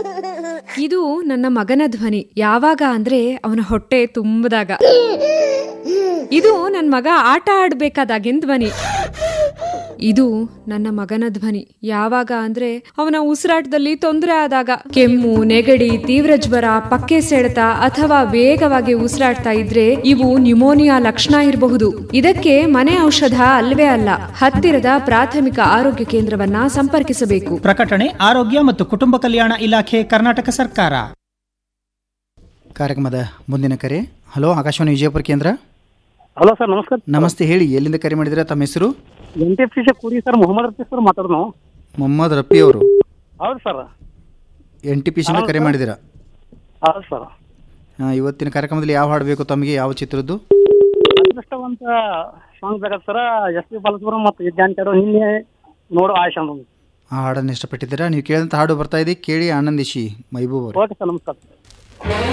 ಇದು ನನ್ನ ಮಗನ ಧ್ವನಿ ಯಾವಾಗ ಅಂದ್ರೆ ಅವನ ಹೊಟ್ಟೆ ತುಂಬದಾಗ ಇದು ನನ್ನ ಮಗ ಆಟ ಆಡ್ಬೇಕಾದಾಗಿನ ಧ್ವನಿ ಇದು ನನ್ನ ಮಗನ ಧ್ವನಿ ಯಾವಾಗ ಅಂದ್ರೆ ಅವನ ಉಸಿರಾಟದಲ್ಲಿ ತೊಂದರೆ ಆದಾಗ ಕೆಮ್ಮು ನೆಗಡಿ ತೀವ್ರ ಜ್ವರ ಪಕ್ಕೆ ಸೆಳೆತ ಅಥವಾ ವೇಗವಾಗಿ ಉಸಿರಾಡ್ತಾ ಇದ್ರೆ ಇವು ನ್ಯುಮೋನಿಯಾ ಲಕ್ಷಣ ಇರಬಹುದು ಇದಕ್ಕೆ ಮನೆ ಔಷಧ ಅಲ್ವೇ ಅಲ್ಲ ಹತ್ತಿರದ ಪ್ರಾಥಮಿಕ ಆರೋಗ್ಯ ಕೇಂದ್ರವನ್ನ ಸಂಪರ್ಕಿಸಬೇಕು ಪ್ರಕಟಣೆ ಆರೋಗ್ಯ ಮತ್ತು ಕುಟುಂಬ ಕಲ್ಯಾಣ ಇಲಾಖೆ ಕರ್ನಾಟಕ ಸರ್ಕಾರ ಕಾರ್ಯಕ್ರಮದ ಮುಂದಿನ ಕರೆ ಹಲೋ ಆಕಾಶವಾಣಿ ವಿಜಯಪುರ ಕೇಂದ್ರ ಹಲೋ ಸರ್ ನಮಸ್ಕಾರ ನಮಸ್ತೆ ಹೇಳಿ ಎಲ್ಲಿಂದ ಕರೆ ಮಾಡಿದಿರಾ ತಮ್ಮ ಹೆಸರು ಎನ್ ಟಿ ಎಫ್ ಸಿ ಕೂರಿ ಸರ್ ಮೊಹಮ್ಮದ್ ರಫಿ ಸರ್ ಮಾತಾಡೋನು ಮೊಹಮ್ಮದ್ ರಫಿ ಅವರು ಹೌದು ಸರ್ ಎನ್ ಟಿ ಪಿ ಸಿಂದ ಕರೆ ಮಾಡಿದಿರಾ ಹೌದು ಸರ್ ಹಾಂ ಇವತ್ತಿನ ಕಾರ್ಯಕ್ರಮದಲ್ಲಿ ಯಾವ ಹಾಡು ಬೇಕು ತಮಗೆ ಯಾವ ಚಿತ್ರದ್ದು ಅದೃಷ್ಟವಂತ ಸಾಂಗ್ ಬೇಕಾದ ಸರ್ ಎಸ್ ಪಿ ಬಾಲಸುಬ್ರಹ್ಮಣ್ಯ ಮತ್ತು ವಿಜ್ಞಾನ ಕೇಳೋ ನಿನ್ನೆ ನೋಡು ಆಶಾ ಅಂತ ಆ ಹಾಡನ್ನು ಇಷ್ಟಪಟ್ಟಿದ್ದೀರಾ ನೀವು ಕೇಳಿದಂಥ ಹಾಡು ಬರ್ತಾ ಇದೆ ಕೇಳಿ ಆನಂದಿಸಿ ಮೈಬೂಬ್ ಅವರು ಓಕೆ ಸರ್ ನಮಸ್ಕಾರ